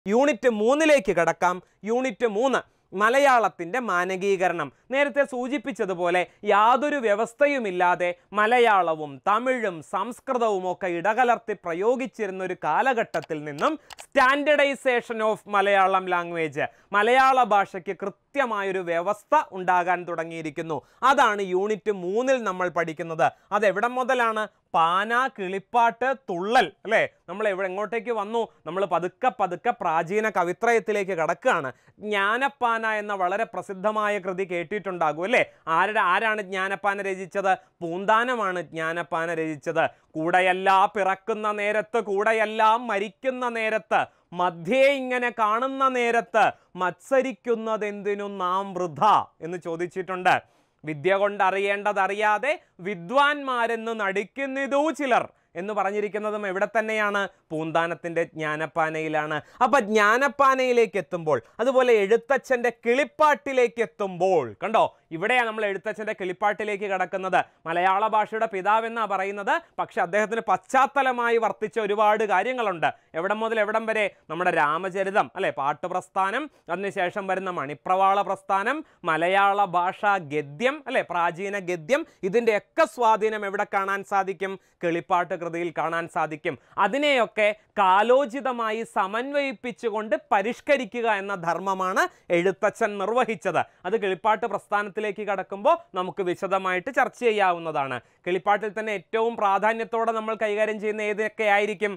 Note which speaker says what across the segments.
Speaker 1: unit മൂന്നിലേക്ക് കടക്കാം unit മൂന്ന് മലയാളത്തിൻ്റെ മാനകീകരണം നേരത്തെ സൂചിപ്പിച്ചതുപോലെ യാതൊരു വ്യവസ്ഥയുമില്ലാതെ മലയാളവും തമിഴും സംസ്കൃതവും ഒക്കെ ഇടകലർത്തി പ്രയോഗിച്ചിരുന്ന ഒരു കാലഘട്ടത്തിൽ നിന്നും സ്റ്റാൻഡർഡൈസേഷൻ ഓഫ് മലയാളം ലാംഗ്വേജ് മലയാള ഭാഷയ്ക്ക് കൃത്യമായൊരു വ്യവസ്ഥ ഉണ്ടാകാൻ തുടങ്ങിയിരിക്കുന്നു അതാണ് യൂണിറ്റ് മൂന്നിൽ നമ്മൾ പഠിക്കുന്നത് അതെവിടെ മുതലാണ് പാന കിളിപ്പാട്ട് തുള്ളൽ അല്ലേ നമ്മൾ എവിടെ എങ്ങോട്ടേക്ക് വന്നു നമ്മൾ പതുക്കെ പതുക്കെ പ്രാചീന കവിത്രയത്തിലേക്ക് കടക്കുകയാണ് ജ്ഞാനപ്പാന എന്ന വളരെ പ്രസിദ്ധമായ കൃതി കേട്ടിട്ടുണ്ടാകും അല്ലേ ആരുടെ ആരാണ് ജ്ഞാനപ്പാന രചിച്ചത് പൂന്താനമാണ് ജ്ഞാനപ്പാന രചിച്ചത് കൂടെയല്ല പിറക്കുന്ന നേരത്ത് കൂടെയെല്ലാം മരിക്കുന്ന നേരത്ത് മധ്യേ ഇങ്ങനെ കാണുന്ന നേരത്ത് മത്സരിക്കുന്നതെന്തിനു നാം വൃഥ എന്ന് ചോദിച്ചിട്ടുണ്ട് വിദ്യ കൊണ്ടറിയേണ്ടതറിയാതെ വിദ്വാൻമാരെന്ന് നടിക്കുന്നിതൂ ചിലർ എന്ന് പറഞ്ഞിരിക്കുന്നതും എവിടെ തന്നെയാണ് പൂന്താനത്തിൻ്റെ ജ്ഞാനപ്പാനയിലാണ് അപ്പൊ ജ്ഞാനപ്പാനയിലേക്ക് എത്തുമ്പോൾ അതുപോലെ എഴുത്തച്ഛൻ്റെ കിളിപ്പാട്ടിലേക്ക് എത്തുമ്പോൾ കണ്ടോ ഇവിടെയാണ് നമ്മൾ എഴുത്തച്ഛൻ്റെ കിളിപ്പാട്ടിലേക്ക് കടക്കുന്നത് മലയാള ഭാഷയുടെ പിതാവെന്നാ പറയുന്നത് പക്ഷെ അദ്ദേഹത്തിന് പശ്ചാത്തലമായി വർത്തിച്ച ഒരുപാട് കാര്യങ്ങളുണ്ട് എവിടം മുതൽ എവിടം വരെ നമ്മുടെ രാമചരിതം അല്ലെ പാട്ടുപ്രസ്ഥാനം അതിനുശേഷം വരുന്ന മണിപ്രവാള പ്രസ്ഥാനം മലയാള ഭാഷാ ഗദ്യം അല്ലെ പ്രാചീന ഗദ്യം ഇതിൻ്റെയൊക്കെ സ്വാധീനം എവിടെ കാണാൻ സാധിക്കും കിളിപ്പാട്ട് കൃതിയിൽ കാണാൻ സാധിക്കും അതിനെയൊക്കെ കാലോചിതമായി സമന്വയിപ്പിച്ചുകൊണ്ട് പരിഷ്കരിക്കുക എന്ന ധർമ്മമാണ് എഴുത്തച്ഛൻ നിർവഹിച്ചത് അത് കിളിപ്പാട്ട് പ്രസ്ഥാനത്തിലേക്ക് കടക്കുമ്പോൾ നമുക്ക് വിശദമായിട്ട് ചർച്ച ചെയ്യാവുന്നതാണ് കിളിപ്പാട്ടിൽ തന്നെ ഏറ്റവും പ്രാധാന്യത്തോടെ നമ്മൾ കൈകാര്യം ചെയ്യുന്ന ഏതൊക്കെ ആയിരിക്കും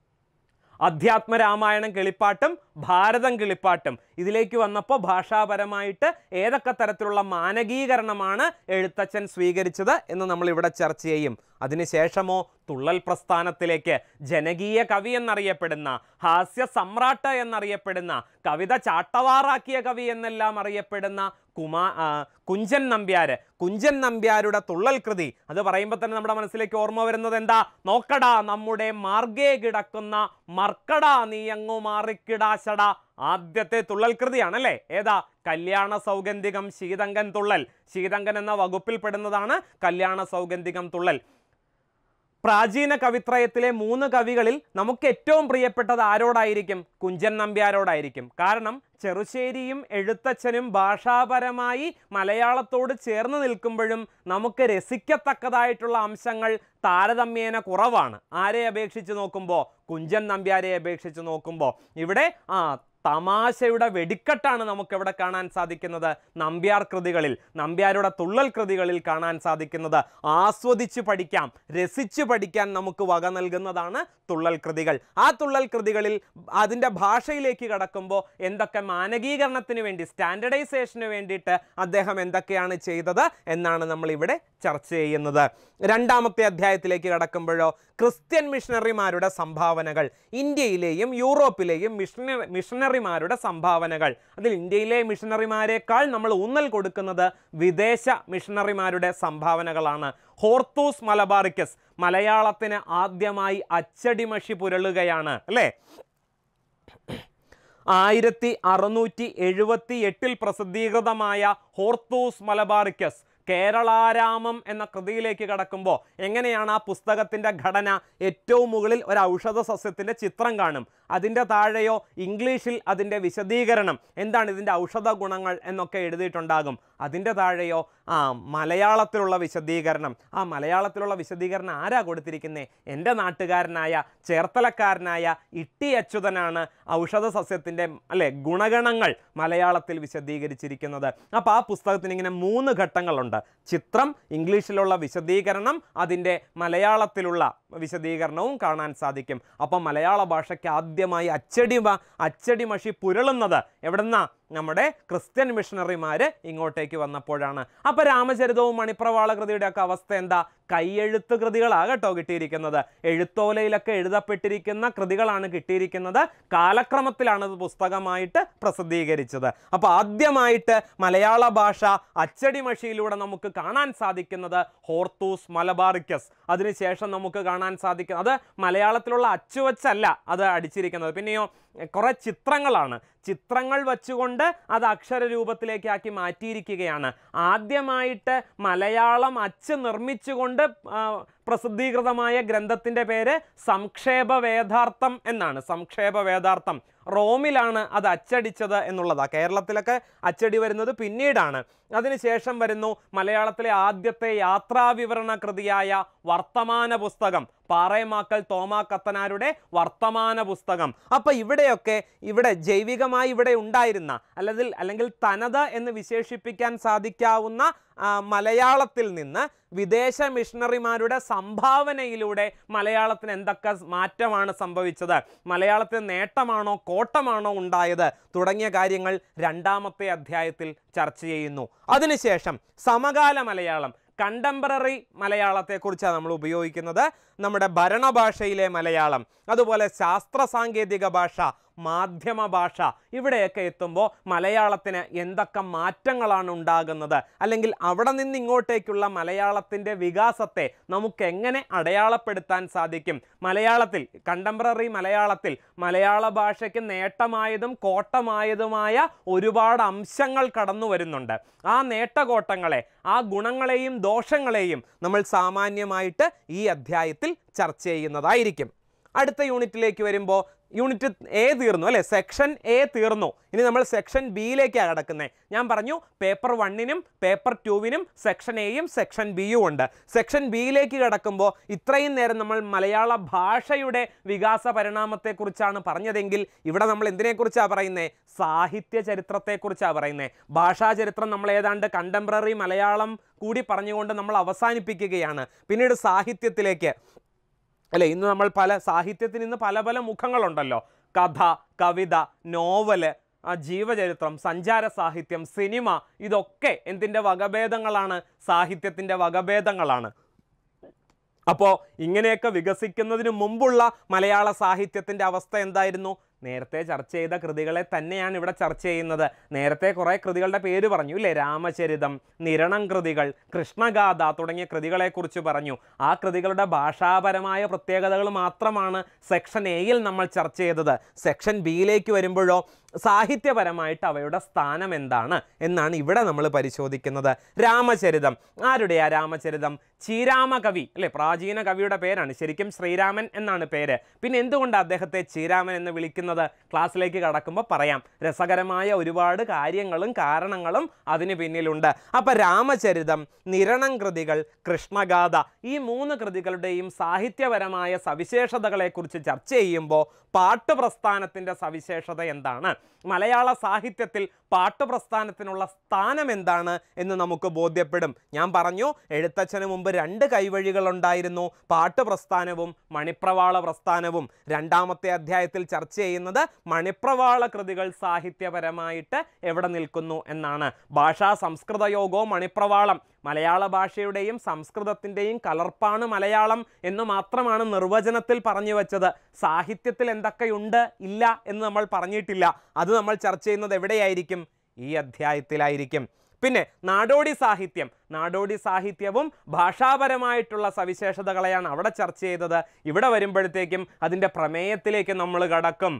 Speaker 1: അധ്യാത്മ രാമായണം കിളിപ്പാട്ടും ഭാരതം കിളിപ്പാട്ടും ഇതിലേക്ക് വന്നപ്പോൾ ഭാഷാപരമായിട്ട് ഏതൊക്കെ തരത്തിലുള്ള മാനകീകരണമാണ് എഴുത്തച്ഛൻ സ്വീകരിച്ചത് എന്ന് നമ്മൾ ഇവിടെ ചർച്ച ചെയ്യും അതിനുശേഷമോ തുള്ളൽ പ്രസ്ഥാനത്തിലേക്ക് ജനകീയ കവി എന്നറിയപ്പെടുന്ന ഹാസ്യ സമ്രാട്ട് എന്നറിയപ്പെടുന്ന കവിത ചാട്ടവാറാക്കിയ കവി എന്നെല്ലാം അറിയപ്പെടുന്ന കുമാ ആ, കുഞ്ചൻ നമ്പ്യാര് കുഞ്ചൻ നമ്പ്യാരുടെ തുള്ളൽ കൃതി അത് പറയുമ്പോൾ തന്നെ നമ്മുടെ മനസ്സിലേക്ക് ഓർമ്മ വരുന്നത് എന്താ നോക്കടാ നമ്മുടെ മാർഗേ കിടക്കുന്ന മർക്കടാ നീയങ്ങു മാറിക്കിടാശട ആദ്യത്തെ തുള്ളൽ കൃതിയാണല്ലേ ഏതാ കല്യാണ സൗഗന്ധികം ശീതങ്കൻ തുള്ളൽ ശീതങ്കൻ എന്ന വകുപ്പിൽ പെടുന്നതാണ് കല്യാണ സൗഗന്ധികം തുള്ളൽ പ്രാചീന കവിത്രയത്തിലെ മൂന്ന് കവികളിൽ നമുക്ക് ഏറ്റവും പ്രിയപ്പെട്ടത് ആരോടായിരിക്കും കുഞ്ചൻ നമ്പ്യാരോടായിരിക്കും കാരണം ചെറുശ്ശേരിയും എഴുത്തച്ഛനും ഭാഷാപരമായി മലയാളത്തോട് ചേർന്ന് നിൽക്കുമ്പോഴും നമുക്ക് രസിക്കത്തക്കതായിട്ടുള്ള അംശങ്ങൾ താരതമ്യേന കുറവാണ് ആരെ അപേക്ഷിച്ച് നോക്കുമ്പോൾ കുഞ്ചൻ നമ്പ്യാരെ അപേക്ഷിച്ച് നോക്കുമ്പോൾ ഇവിടെ ആ തമാശയുടെ വെടിക്കെട്ടാണ് നമുക്കിവിടെ കാണാൻ സാധിക്കുന്നത് നമ്പ്യാർ കൃതികളിൽ നമ്പ്യാരുടെ തുള്ളൽ കൃതികളിൽ കാണാൻ സാധിക്കുന്നത് ആസ്വദിച്ച് പഠിക്കാം രസിച്ച് പഠിക്കാൻ നമുക്ക് വക നൽകുന്നതാണ് തുള്ളൽ കൃതികൾ ആ തുള്ളൽ കൃതികളിൽ അതിൻ്റെ ഭാഷയിലേക്ക് കടക്കുമ്പോൾ എന്തൊക്കെ മാനകീകരണത്തിന് വേണ്ടി സ്റ്റാൻഡർഡൈസേഷന് വേണ്ടിയിട്ട് അദ്ദേഹം എന്തൊക്കെയാണ് ചെയ്തത് എന്നാണ് നമ്മൾ ഇവിടെ ചർച്ച ചെയ്യുന്നത് രണ്ടാമത്തെ അധ്യായത്തിലേക്ക് കടക്കുമ്പോഴോ ക്രിസ്ത്യൻ മിഷണറിമാരുടെ സംഭാവനകൾ ഇന്ത്യയിലെയും യൂറോപ്പിലെയും മിഷണറി മിഷണറിമാരുടെ സംഭാവനകൾ അതിൽ ഇന്ത്യയിലെ മിഷണറിമാരെക്കാൾ നമ്മൾ ഊന്നൽ കൊടുക്കുന്നത് വിദേശ മിഷണറിമാരുടെ സംഭാവനകളാണ് ഹോർത്തൂസ് മലബാറിക്കസ് മലയാളത്തിന് ആദ്യമായി അച്ചടിമഷി പുരളുകയാണ് അല്ലേ ആയിരത്തി അറുന്നൂറ്റി എഴുപത്തി എട്ടിൽ പ്രസിദ്ധീകൃതമായ ഹോർത്തൂസ് മലബാറിക്കസ് കേരളാരാമം എന്ന കൃതിയിലേക്ക് കടക്കുമ്പോൾ എങ്ങനെയാണ് ആ പുസ്തകത്തിൻ്റെ ഘടന ഏറ്റവും മുകളിൽ ഒരു ഔഷധ സസ്യത്തിൻ്റെ ചിത്രം കാണും അതിൻ്റെ താഴെയോ ഇംഗ്ലീഷിൽ അതിൻ്റെ വിശദീകരണം എന്താണ് ഇതിൻ്റെ ഔഷധ ഗുണങ്ങൾ എന്നൊക്കെ എഴുതിയിട്ടുണ്ടാകും അതിൻ്റെ താഴെയോ ആ മലയാളത്തിലുള്ള വിശദീകരണം ആ മലയാളത്തിലുള്ള വിശദീകരണം ആരാ കൊടുത്തിരിക്കുന്നത് എൻ്റെ നാട്ടുകാരനായ ചേർത്തലക്കാരനായ ഇട്ടി അച്യുതനാണ് ഔഷധ സസ്യത്തിൻ്റെ അല്ലെ ഗുണഗണങ്ങൾ മലയാളത്തിൽ വിശദീകരിച്ചിരിക്കുന്നത് അപ്പോൾ ആ പുസ്തകത്തിന് ഇങ്ങനെ മൂന്ന് ഘട്ടങ്ങളുണ്ട് ചിത്രം ഇംഗ്ലീഷിലുള്ള വിശദീകരണം അതിൻ്റെ മലയാളത്തിലുള്ള വിശദീകരണവും കാണാൻ സാധിക്കും അപ്പം മലയാള ഭാഷയ്ക്ക് ആദ്യമായി അച്ചടി മ- അച്ചടി മഷി പുരളുന്നത് എവിടെന്നാ നമ്മുടെ ക്രിസ്ത്യൻ മിഷണറിമാർ ഇങ്ങോട്ടേക്ക് വന്നപ്പോഴാണ് അപ്പോൾ രാമചരിതവും മണിപ്രവാള കൃതിയുടെ ഒക്കെ അവസ്ഥ എന്താ കൈയെഴുത്ത് കൃതികളാകട്ടോ കിട്ടിയിരിക്കുന്നത് എഴുത്തോലയിലൊക്കെ എഴുതപ്പെട്ടിരിക്കുന്ന കൃതികളാണ് കിട്ടിയിരിക്കുന്നത് കാലക്രമത്തിലാണ് ഇത് പുസ്തകമായിട്ട് പ്രസിദ്ധീകരിച്ചത് അപ്പോൾ ആദ്യമായിട്ട് മലയാള ഭാഷ അച്ചടി മഷിയിലൂടെ നമുക്ക് കാണാൻ സാധിക്കുന്നത് ഹോർത്തൂസ് മലബാറിക്കസ് അതിനുശേഷം നമുക്ക് കാണാൻ സാധിക്കുന്നത് അത് മലയാളത്തിലുള്ള അച്ചുവച്ചല്ല അത് അടിച്ചിരിക്കുന്നത് പിന്നെയോ കുറേ ചിത്രങ്ങളാണ് ചിത്രങ്ങൾ വച്ചുകൊണ്ട് അത് അക്ഷരരൂപത്തിലേക്കാക്കി മാറ്റിയിരിക്കുകയാണ് ആദ്യമായിട്ട് മലയാളം അച്ച് നിർമ്മിച്ചുകൊണ്ട് ആ, പ്രസിദ്ധീകൃതമായ ഗ്രന്ഥത്തിൻ്റെ പേര് സംക്ഷേപ വേദാർത്ഥം എന്നാണ് സംക്ഷേപ വേദാർത്ഥം റോമിലാണ് അത് അച്ചടിച്ചത് എന്നുള്ളതാണ് കേരളത്തിലൊക്കെ അച്ചടി വരുന്നത് പിന്നീടാണ് അതിനുശേഷം വരുന്നു മലയാളത്തിലെ ആദ്യത്തെ യാത്രാവിവരണ കൃതിയായ വർത്തമാന പുസ്തകം പാറേമാക്കൽ തോമാ കത്തനാരുടെ വർത്തമാന പുസ്തകം അപ്പം ഇവിടെയൊക്കെ ഇവിടെ ജൈവികമായി ഇവിടെ ഉണ്ടായിരുന്ന അല്ലെങ്കിൽ അല്ലെങ്കിൽ തനത് എന്ന് വിശേഷിപ്പിക്കാൻ സാധിക്കാവുന്ന ആ, മലയാളത്തിൽ നിന്ന് വിദേശ മിഷണറിമാരുടെ സംഭാവനയിലൂടെ മലയാളത്തിന് എന്തൊക്കെ മാറ്റമാണ് സംഭവിച്ചത് മലയാളത്തിന് നേട്ടമാണോ കോട്ടമാണോ ഉണ്ടായത് തുടങ്ങിയ കാര്യങ്ങൾ രണ്ടാമത്തെ അധ്യായത്തിൽ ചർച്ച ചെയ്യുന്നു അതിനുശേഷം സമകാല മലയാളം കണ്ടംപററി മലയാളത്തെക്കുറിച്ചാണ് നമ്മൾ ഉപയോഗിക്കുന്നത് നമ്മുടെ ഭരണഭാഷയിലെ മലയാളം അതുപോലെ ശാസ്ത്ര സാങ്കേതിക ഭാഷ മാധ്യമ ഭാഷ ഇവിടെയൊക്കെ എത്തുമ്പോൾ മലയാളത്തിന് എന്തൊക്കെ മാറ്റങ്ങളാണ് ഉണ്ടാകുന്നത് അല്ലെങ്കിൽ അവിടെ നിന്ന് ഇങ്ങോട്ടേക്കുള്ള മലയാളത്തിൻ്റെ വികാസത്തെ നമുക്ക് എങ്ങനെ അടയാളപ്പെടുത്താൻ സാധിക്കും മലയാളത്തിൽ കണ്ടംപററി മലയാളത്തിൽ മലയാള ഭാഷയ്ക്ക് നേട്ടമായതും കോട്ടമായതുമായ ഒരുപാട് അംശങ്ങൾ കടന്നു വരുന്നുണ്ട് ആ നേട്ടകോട്ടങ്ങളെ ആ ഗുണങ്ങളെയും ദോഷങ്ങളെയും നമ്മൾ സാമാന്യമായിട്ട് ഈ അധ്യായത്തിൽ ചർച്ച ചെയ്യുന്നതായിരിക്കും അടുത്ത യൂണിറ്റിലേക്ക് വരുമ്പോൾ യൂണിറ്റ് എ തീർന്നു അല്ലേ സെക്ഷൻ എ തീർന്നു ഇനി നമ്മൾ സെക്ഷൻ ബിയിലേക്കാണ് കിടക്കുന്നത് ഞാൻ പറഞ്ഞു പേപ്പർ വണ്ണിനും പേപ്പർ ടുവിനും സെക്ഷൻ എയും സെക്ഷൻ ബിയും ഉണ്ട് സെക്ഷൻ ബിയിലേക്ക് കിടക്കുമ്പോൾ ഇത്രയും നേരം നമ്മൾ മലയാള ഭാഷയുടെ വികാസ പരിണാമത്തെക്കുറിച്ചാണ് പറഞ്ഞതെങ്കിൽ ഇവിടെ നമ്മൾ എന്തിനെക്കുറിച്ചാണ് പറയുന്നത് സാഹിത്യ ചരിത്രത്തെക്കുറിച്ചാണ് പറയുന്നത് ഭാഷാ ചരിത്രം നമ്മൾ ഏതാണ്ട് കണ്ടംപററി മലയാളം കൂടി പറഞ്ഞുകൊണ്ട് നമ്മൾ അവസാനിപ്പിക്കുകയാണ് പിന്നീട് സാഹിത്യത്തിലേക്ക് അല്ലെ ഇന്ന് നമ്മൾ പല സാഹിത്യത്തിന് ഇന്ന് പല പല മുഖങ്ങളുണ്ടല്ലോ കഥ കവിത നോവല് ആ ജീവചരിത്രം സഞ്ചാര സാഹിത്യം സിനിമ ഇതൊക്കെ എന്തിൻ്റെ വകഭേദങ്ങളാണ് സാഹിത്യത്തിൻ്റെ വകഭേദങ്ങളാണ് അപ്പോൾ ഇങ്ങനെയൊക്കെ വികസിക്കുന്നതിന് മുമ്പുള്ള മലയാള സാഹിത്യത്തിൻ്റെ അവസ്ഥ എന്തായിരുന്നു നേരത്തെ ചർച്ച ചെയ്ത കൃതികളെ തന്നെയാണ് ഇവിടെ ചർച്ച ചെയ്യുന്നത് നേരത്തെ കുറേ കൃതികളുടെ പേര് പറഞ്ഞു ഇല്ലേ രാമചരിതം നിരണം കൃതികൾ കൃഷ്ണഗാഥ തുടങ്ങിയ കൃതികളെക്കുറിച്ച് പറഞ്ഞു ആ കൃതികളുടെ ഭാഷാപരമായ പ്രത്യേകതകൾ മാത്രമാണ് സെക്ഷൻ എയിൽ നമ്മൾ ചർച്ച ചെയ്തത് സെക്ഷൻ ബിയിലേക്ക് വരുമ്പോഴോ സാഹിത്യപരമായിട്ട് അവയുടെ സ്ഥാനം എന്താണ് എന്നാണ് ഇവിടെ നമ്മൾ പരിശോധിക്കുന്നത് രാമചരിതം ആരുടെയാ രാമചരിതം ചീരാമകവി അല്ലെ പ്രാചീന കവിയുടെ പേരാണ് ശരിക്കും ശ്രീരാമൻ എന്നാണ് പേര് പിന്നെ എന്തുകൊണ്ട് അദ്ദേഹത്തെ ചീരാമൻ എന്ന് വിളിക്കുന്നത് ക്ലാസ്സിലേക്ക് കടക്കുമ്പോൾ പറയാം രസകരമായ ഒരുപാട് കാര്യങ്ങളും കാരണങ്ങളും അതിന് പിന്നിലുണ്ട് അപ്പം രാമചരിതം നിരണം കൃതികൾ കൃഷ്ണഗാഥ ഈ മൂന്ന് കൃതികളുടെയും സാഹിത്യപരമായ സവിശേഷതകളെക്കുറിച്ച് ചർച്ച ചെയ്യുമ്പോൾ പാട്ടുപ്രസ്ഥാനത്തിൻ്റെ സവിശേഷത എന്താണ് മലയാള സാഹിത്യത്തിൽ പാട്ടുപ്രസ്ഥാനത്തിനുള്ള സ്ഥാനം എന്താണ് എന്ന് നമുക്ക് ബോധ്യപ്പെടും ഞാൻ പറഞ്ഞു എഴുത്തച്ഛന് മുമ്പ് രണ്ട് കൈവഴികളുണ്ടായിരുന്നു പാട്ടുപ്രസ്ഥാനവും മണിപ്രവാള പ്രസ്ഥാനവും രണ്ടാമത്തെ അധ്യായത്തിൽ ചർച്ച ചെയ്യുന്നത് മണിപ്രവാള കൃതികൾ സാഹിത്യപരമായിട്ട് എവിടെ നിൽക്കുന്നു എന്നാണ് ഭാഷാ സംസ്കൃത യോഗോ മണിപ്രവാളം മലയാള ഭാഷയുടെയും സംസ്കൃതത്തിൻ്റെയും കലർപ്പാണ് മലയാളം എന്ന് മാത്രമാണ് നിർവചനത്തിൽ പറഞ്ഞു വച്ചത് സാഹിത്യത്തിൽ എന്തൊക്കെയുണ്ട് ഇല്ല എന്ന് നമ്മൾ പറഞ്ഞിട്ടില്ല അത് നമ്മൾ ചർച്ച ചെയ്യുന്നത് എവിടെയായിരിക്കും ഈ അധ്യായത്തിലായിരിക്കും പിന്നെ നാടോടി സാഹിത്യം നാടോടി സാഹിത്യവും ഭാഷാപരമായിട്ടുള്ള സവിശേഷതകളെയാണ് അവിടെ ചർച്ച ചെയ്തത് ഇവിടെ വരുമ്പോഴത്തേക്കും അതിൻ്റെ പ്രമേയത്തിലേക്ക് നമ്മൾ കടക്കും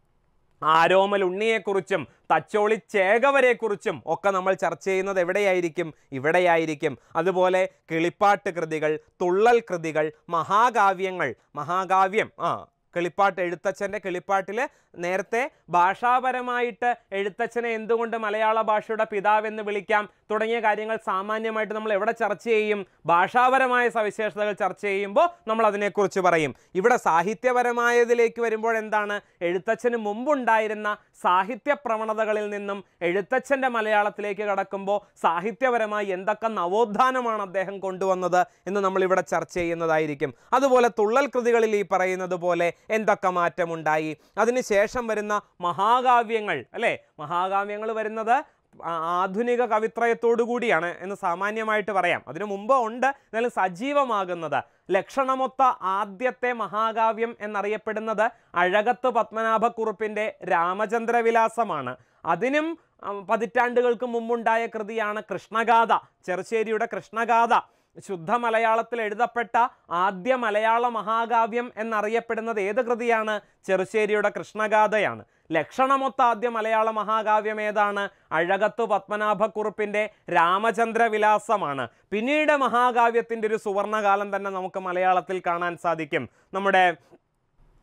Speaker 1: ആരോമൽ ഉണ്ണിയെക്കുറിച്ചും തച്ചോളി ചേകവരെക്കുറിച്ചും ഒക്കെ നമ്മൾ ചർച്ച ചെയ്യുന്നത് എവിടെയായിരിക്കും ഇവിടെയായിരിക്കും അതുപോലെ കിളിപ്പാട്ട് കൃതികൾ തുള്ളൽ കൃതികൾ മഹാകാവ്യങ്ങൾ മഹാകാവ്യം ആ കിളിപ്പാട്ട് എഴുത്തച്ഛൻ്റെ കിളിപ്പാട്ടിൽ നേരത്തെ ഭാഷാപരമായിട്ട് എഴുത്തച്ഛനെ എന്തുകൊണ്ട് മലയാള ഭാഷയുടെ പിതാവെന്ന് വിളിക്കാം തുടങ്ങിയ കാര്യങ്ങൾ സാമാന്യമായിട്ട് നമ്മൾ എവിടെ ചർച്ച ചെയ്യും ഭാഷാപരമായ സവിശേഷതകൾ ചർച്ച ചെയ്യുമ്പോൾ നമ്മൾ അതിനെക്കുറിച്ച് പറയും ഇവിടെ സാഹിത്യപരമായതിലേക്ക് വരുമ്പോൾ എന്താണ് എഴുത്തച്ഛന് മുമ്പുണ്ടായിരുന്ന സാഹിത്യ പ്രവണതകളിൽ നിന്നും എഴുത്തച്ഛൻ്റെ മലയാളത്തിലേക്ക് കടക്കുമ്പോൾ സാഹിത്യപരമായി എന്തൊക്കെ നവോത്ഥാനമാണ് അദ്ദേഹം കൊണ്ടുവന്നത് എന്ന് നമ്മൾ ഇവിടെ ചർച്ച ചെയ്യുന്നതായിരിക്കും അതുപോലെ തുള്ളൽ കൃതികളിൽ ഈ പറയുന്നത് പോലെ എന്തൊക്കെ മാറ്റമുണ്ടായി അതിനുശേഷം വരുന്ന മഹാകാവ്യങ്ങൾ അല്ലേ മഹാകാവ്യങ്ങൾ വരുന്നത് ആ- ആധുനിക കവിത്രയത്തോടു കൂടിയാണ് എന്ന് സാമാന്യമായിട്ട് പറയാം അതിനു മുമ്പ് ഉണ്ട് എന്നാലും സജീവമാകുന്നത് ലക്ഷണമൊത്ത ആദ്യത്തെ മഹാകാവ്യം എന്നറിയപ്പെടുന്നത് അഴകത്ത് പത്മനാഭക്കുറുപ്പിൻ്റെ രാമചന്ദ്രവിലാസമാണ് അതിനും ഉം, പതിറ്റാണ്ടുകൾക്ക് മുമ്പുണ്ടായ കൃതിയാണ് കൃഷ്ണഗാഥ ചെറുശ്ശേരിയുടെ കൃഷ്ണഗാഥ ശുദ്ധ മലയാളത്തിൽ എഴുതപ്പെട്ട ആദ്യ മലയാള മഹാകാവ്യം എന്നറിയപ്പെടുന്നത് ഏത് കൃതിയാണ് ചെറുശ്ശേരിയുടെ കൃഷ്ണഗാഥയാണ് ലക്ഷണമൊത്ത ആദ്യ മലയാള മഹാകാവ്യം ഏതാണ് അഴകത്ത് പത്മനാഭക്കുറുപ്പിൻ്റെ രാമചന്ദ്രവിലാസമാണ് പിന്നീട് മഹാകാവ്യത്തിൻ്റെ ഒരു സുവർണകാലം തന്നെ നമുക്ക് മലയാളത്തിൽ കാണാൻ സാധിക്കും നമ്മുടെ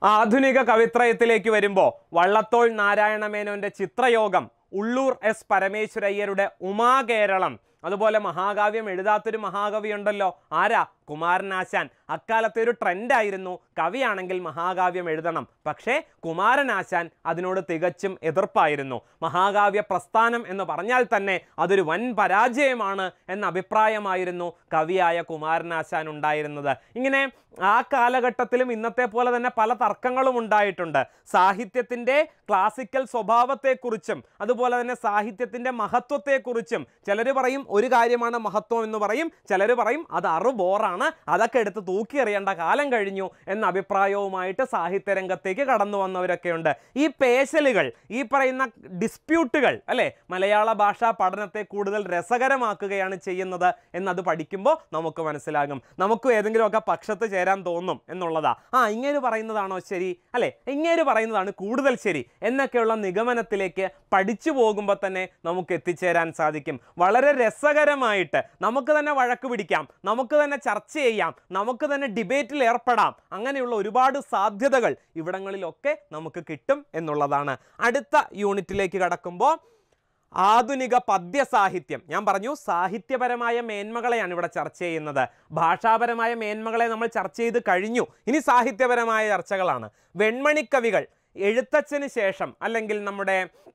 Speaker 1: ആധുനിക കവിത്രയത്തിലേക്ക് വരുമ്പോൾ വള്ളത്തോൾ നാരായണ മേനോന്റെ ചിത്രയോഗം ഉള്ളൂർ എസ് പരമേശ്വരയ്യരുടെ ഉമാകേരളം അതുപോലെ മഹാകാവ്യം എഴുതാത്തൊരു മഹാകവി ഉണ്ടല്ലോ ആരാ കുമാരനാശാൻ അക്കാലത്തെ ഒരു ട്രെൻഡായിരുന്നു കവിയാണെങ്കിൽ മഹാകാവ്യം എഴുതണം പക്ഷേ കുമാരനാശാൻ അതിനോട് തികച്ചും എതിർപ്പായിരുന്നു മഹാകാവ്യ പ്രസ്ഥാനം എന്ന് പറഞ്ഞാൽ തന്നെ അതൊരു വൻ പരാജയമാണ് എന്ന അഭിപ്രായമായിരുന്നു കവിയായ കുമാരനാശാൻ ഉണ്ടായിരുന്നത് ഇങ്ങനെ ആ കാലഘട്ടത്തിലും ഇന്നത്തെ പോലെ തന്നെ പല തർക്കങ്ങളും ഉണ്ടായിട്ടുണ്ട് സാഹിത്യത്തിൻ്റെ ക്ലാസിക്കൽ സ്വഭാവത്തെക്കുറിച്ചും അതുപോലെ തന്നെ സാഹിത്യത്തിൻ്റെ മഹത്വത്തെക്കുറിച്ചും ചിലർ പറയും ഒരു കാര്യമാണ് മഹത്വം എന്ന് പറയും ചിലർ പറയും അത് അറു ബോറാണ് അതൊക്കെ എടുത്ത് തൂക്കി എറിയേണ്ട കാലം കഴിഞ്ഞു എന്ന അഭിപ്രായവുമായിട്ട് സാഹിത്യരംഗത്തേക്ക് കടന്നു വന്നവരൊക്കെയുണ്ട് ഈ പേശലുകൾ ഈ പറയുന്ന ഡിസ്പ്യൂട്ടുകൾ അല്ലേ മലയാള ഭാഷാ പഠനത്തെ കൂടുതൽ രസകരമാക്കുകയാണ് ചെയ്യുന്നത് എന്നത് പഠിക്കുമ്പോൾ നമുക്ക് മനസ്സിലാകും നമുക്കും ഏതെങ്കിലുമൊക്കെ പക്ഷത്ത് ചേരാൻ തോന്നും എന്നുള്ളതാ ആ ഇങ്ങനെ പറയുന്നതാണോ ശരി അല്ലേ ഇങ്ങനെ പറയുന്നതാണ് കൂടുതൽ ശരി എന്നൊക്കെയുള്ള നിഗമനത്തിലേക്ക് പഠിച്ചു പോകുമ്പോൾ തന്നെ നമുക്ക് എത്തിച്ചേരാൻ സാധിക്കും വളരെ രസകരമായിട്ട് നമുക്ക് തന്നെ വഴക്ക് പിടിക്കാം നമുക്ക് തന്നെ ചർച്ച ചെയ്യാം നമുക്ക് തന്നെ ഡിബേറ്റിൽ ഏർപ്പെടാം അങ്ങനെയുള്ള ഒരുപാട് സാധ്യതകൾ ഇവിടങ്ങളിലൊക്കെ നമുക്ക് കിട്ടും എന്നുള്ളതാണ് അടുത്ത യൂണിറ്റിലേക്ക് കടക്കുമ്പോൾ ആധുനിക പദ്യസാഹിത്യം ഞാൻ പറഞ്ഞു സാഹിത്യപരമായ മേന്മകളെയാണ് ഇവിടെ ചർച്ച ചെയ്യുന്നത് ഭാഷാപരമായ മേന്മകളെ നമ്മൾ ചർച്ച ചെയ്ത് കഴിഞ്ഞു ഇനി സാഹിത്യപരമായ ചർച്ചകളാണ് വെൺമണിക്കവികൾ എഴുത്തച്ഛന് ശേഷം അല്ലെങ്കിൽ നമ്മുടെ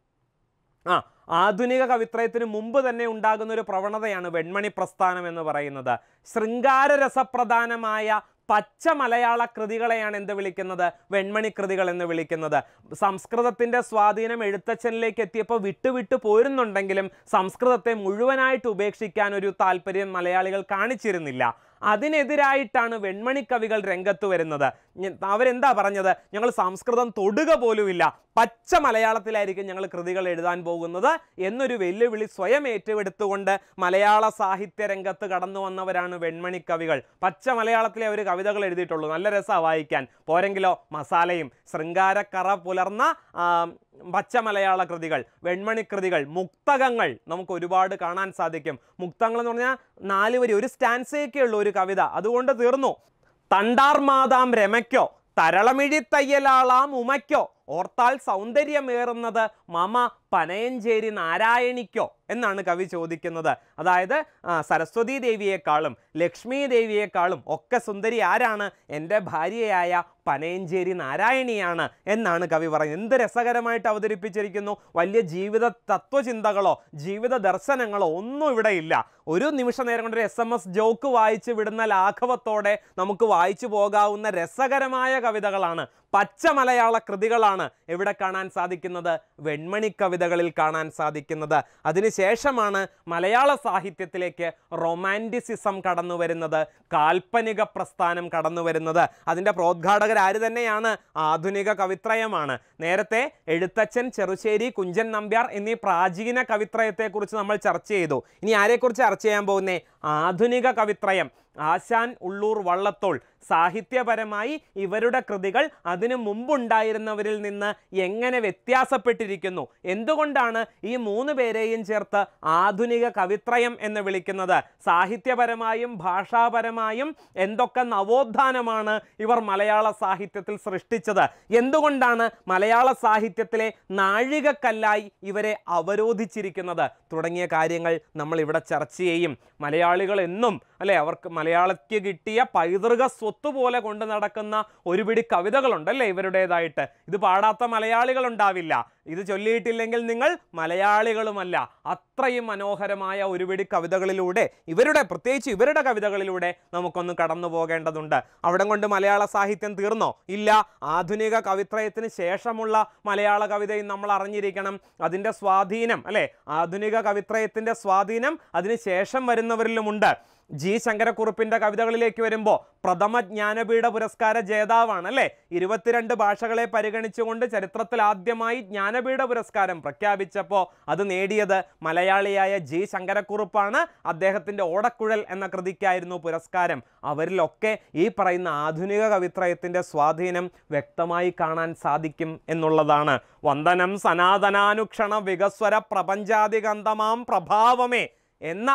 Speaker 1: ആ ആധുനിക കവിത്രയത്തിന് മുമ്പ് തന്നെ ഉണ്ടാകുന്ന ഒരു പ്രവണതയാണ് വെൺമണി പ്രസ്ഥാനം എന്ന് പറയുന്നത് ശൃംഗാര രസപ്രധാനമായ പച്ച മലയാള കൃതികളെയാണ് എന്ത് വിളിക്കുന്നത് വെൺമണി കൃതികൾ എന്ന് വിളിക്കുന്നത് സംസ്കൃതത്തിൻ്റെ സ്വാധീനം എഴുത്തച്ഛനിലേക്ക് എത്തിയപ്പോൾ വിട്ടുവിട്ടു പോരുന്നുണ്ടെങ്കിലും സംസ്കൃതത്തെ മുഴുവനായിട്ട് ഉപേക്ഷിക്കാൻ ഒരു താല്പര്യം മലയാളികൾ കാണിച്ചിരുന്നില്ല അതിനെതിരായിട്ടാണ് വെൺമണി കവികൾ രംഗത്ത് വരുന്നത് ഞ- അവരെന്താ പറഞ്ഞത് ഞങ്ങൾ സംസ്കൃതം തൊടുക പോലുമില്ല പച്ച മലയാളത്തിലായിരിക്കും ഞങ്ങൾ കൃതികൾ എഴുതാൻ പോകുന്നത് എന്നൊരു വെല്ലുവിളി സ്വയം ഏറ്റെടുത്തുകൊണ്ട് മലയാള സാഹിത്യ രംഗത്ത് കടന്നു വന്നവരാണ് വെൺമണി കവികൾ പച്ച മലയാളത്തിലെ അവർ കവിതകൾ എഴുതിയിട്ടുള്ളൂ നല്ല രസമാണ് വായിക്കാൻ പോരെങ്കിലോ മസാലയും ശൃംഗാരക്കറ പുലർന്ന ആ, പച്ച മലയാള കൃതികൾ വെൺമണി കൃതികൾ മുക്തകങ്ങൾ നമുക്ക് ഒരുപാട് കാണാൻ സാധിക്കും മുക്തങ്ങൾ എന്ന് പറഞ്ഞാൽ നാല് വരി ഒരു സ്റ്റാൻസയൊക്കെ ഉള്ളൂ ഒരു കവിത അതുകൊണ്ട് തീർന്നു തണ്ടാർമാതാം രമയ്ക്കോ തരളമിഴി തയ്യലാളാം ഉമയ്ക്കോ ഓർത്താൽ സൗന്ദര്യമേറുന്നത് മമ പനയഞ്ചേരി നാരായണിക്കോ എന്നാണ് കവി ചോദിക്കുന്നത് അതായത് ആ, സരസ്വതി ദേവിയെക്കാളും ലക്ഷ്മി ദേവിയെക്കാളും ഒക്കെ സുന്ദരി ആരാണ് എൻ്റെ ഭാര്യയായ പനയഞ്ചേരി നാരായണിയാണ് എന്നാണ് കവി പറയുന്നത് എന്ത് രസകരമായിട്ട് അവതരിപ്പിച്ചിരിക്കുന്നു വലിയ ജീവിത തത്വചിന്തകളോ ജീവിത ദർശനങ്ങളോ ഒന്നും ഇവിടെ ഇല്ല ഒരു നിമിഷ നേരം കൊണ്ട് ഒരു എസ് എം എസ് ജോക്ക് വായിച്ച് വിടുന്ന ലാഘവത്തോടെ നമുക്ക് വായിച്ചു പോകാവുന്ന രസകരമായ കവിതകളാണ് പച്ച മലയാള കൃതികളാണ് എവിടെ കാണാൻ സാധിക്കുന്നത് വെൺമണി കവിതകളിൽ കാണാൻ സാധിക്കുന്നത് അതിനുശേഷമാണ് മലയാള സാഹിത്യത്തിലേക്ക് റൊമാൻറ്റിസിസം കടന്നു വരുന്നത് കാൽപ്പനിക പ്രസ്ഥാനം കടന്നു വരുന്നത് അതിൻ്റെ പ്രോദ്ഘാടകർ ആര് തന്നെയാണ് ആധുനിക കവിത്രയമാണ് നേരത്തെ എഴുത്തച്ഛൻ ചെറുശ്ശേരി കുഞ്ചൻ നമ്പ്യാർ എന്നീ പ്രാചീന കവിത്രയത്തെക്കുറിച്ച് നമ്മൾ ചർച്ച ചെയ്തു ഇനി ആരെക്കുറിച്ച് ചർച്ച ചെയ്യാൻ പോകുന്നേ ആധുനിക കവിത്രയം ആശാൻ ഉള്ളൂർ വള്ളത്തോൾ സാഹിത്യപരമായി ഇവരുടെ കൃതികൾ അതിനു മുമ്പുണ്ടായിരുന്നവരിൽ നിന്ന് എങ്ങനെ വ്യത്യാസപ്പെട്ടിരിക്കുന്നു എന്തുകൊണ്ടാണ് ഈ മൂന്ന് പേരെയും ചേർത്ത് ആധുനിക കവിത്രയം എന്ന് വിളിക്കുന്നത് സാഹിത്യപരമായും ഭാഷാപരമായും എന്തൊക്കെ നവോത്ഥാനമാണ് ഇവർ മലയാള സാഹിത്യത്തിൽ സൃഷ്ടിച്ചത് എന്തുകൊണ്ടാണ് മലയാള സാഹിത്യത്തിലെ നാഴികക്കല്ലായി ഇവരെ അവരോധിച്ചിരിക്കുന്നത് തുടങ്ങിയ കാര്യങ്ങൾ നമ്മൾ ഇവിടെ ചർച്ച ചെയ്യും മലയാളികൾ എന്നും അല്ലെ അവർക്ക് മലയാളയ്ക്ക് കിട്ടിയ പൈതൃക സ്വത്ത് പോലെ കൊണ്ട് നടക്കുന്ന ഒരു പിടി കവിതകളുണ്ടല്ലേ ഇവരുടേതായിട്ട് ഇത് പാടാത്ത മലയാളികൾ ഉണ്ടാവില്ല ഇത് ചൊല്ലിയിട്ടില്ലെങ്കിൽ നിങ്ങൾ മലയാളികളുമല്ല അത്രയും മനോഹരമായ ഒരു പിടി കവിതകളിലൂടെ ഇവരുടെ പ്രത്യേകിച്ച് ഇവരുടെ കവിതകളിലൂടെ നമുക്കൊന്ന് കടന്നു പോകേണ്ടതുണ്ട് അവിടെ കൊണ്ട് മലയാള സാഹിത്യം തീർന്നോ ഇല്ല ആധുനിക കവിത്രയത്തിന് ശേഷമുള്ള മലയാള കവിതയും നമ്മൾ അറിഞ്ഞിരിക്കണം അതിൻ്റെ സ്വാധീനം അല്ലെ ആധുനിക കവിത്രയത്തിൻ്റെ സ്വാധീനം അതിന് ശേഷം വരുന്നവരിലുമുണ്ട് ജി ശങ്കരക്കുറുപ്പിന്റെ കവിതകളിലേക്ക് വരുമ്പോൾ പ്രഥമ ജ്ഞാനപീഠ പുരസ്കാര ജേതാവാണ് അല്ലേ ഇരുപത്തിരണ്ട് ഭാഷകളെ പരിഗണിച്ചുകൊണ്ട് ചരിത്രത്തിൽ ആദ്യമായി ജ്ഞാനപീഠ പുരസ്കാരം പ്രഖ്യാപിച്ചപ്പോൾ അത് നേടിയത് മലയാളിയായ ജി ശങ്കരക്കുറുപ്പാണ് അദ്ദേഹത്തിന്റെ ഓടക്കുഴൽ എന്ന കൃതിക്കായിരുന്നു പുരസ്കാരം അവരിലൊക്കെ ഈ പറയുന്ന ആധുനിക കവിത്രയത്തിന്റെ സ്വാധീനം വ്യക്തമായി കാണാൻ സാധിക്കും എന്നുള്ളതാണ് വന്ദനം സനാതനാനുക്ഷണ വികസ്വര പ്രപഞ്ചാതികന്തമാം പ്രഭാവമേ എന്ന